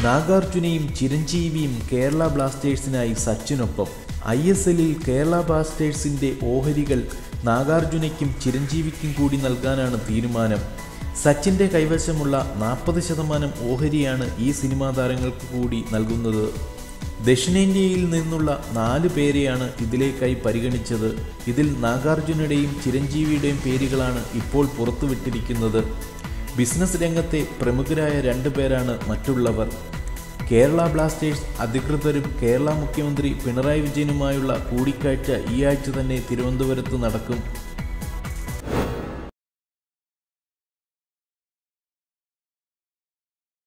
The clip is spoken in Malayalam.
നാഗാർജുനയും ചിരഞ്ജീവിയും കേരള ബ്ലാസ്റ്റേഴ്സിനായി സച്ചിനൊപ്പം ഐ എസ് എല്ലിൽ കേരള ബ്ലാസ്റ്റേഴ്സിന്റെ ഓഹരികൾ നാഗാർജുനയ്ക്കും ചിരഞ്ജീവിക്കും കൂടി നൽകാനാണ് തീരുമാനം സച്ചിന്റെ കൈവശമുള്ള നാൽപ്പത് ശതമാനം ഓഹരിയാണ് ഈ സിനിമാ താരങ്ങൾക്ക് കൂടി നൽകുന്നത് ദക്ഷിണേന്ത്യയിൽ നിന്നുള്ള നാല് പേരെയാണ് ഇതിലേക്കായി പരിഗണിച്ചത് ഇതിൽ നാഗാർജുനയുടെയും ചിരഞ്ജീവിയുടെയും പേരുകളാണ് ഇപ്പോൾ പുറത്തുവിട്ടിരിക്കുന്നത് ബിസിനസ് രംഗത്തെ പ്രമുഖരായ രണ്ടു പേരാണ് മറ്റുള്ളവർ കേരള ബ്ലാസ്റ്റേഴ്സ് അധികൃതരും കേരള മുഖ്യമന്ത്രി പിണറായി വിജയനുമായുള്ള കൂടിക്കാഴ്ച ഈ ആഴ്ച തന്നെ തിരുവനന്തപുരത്ത് നടക്കും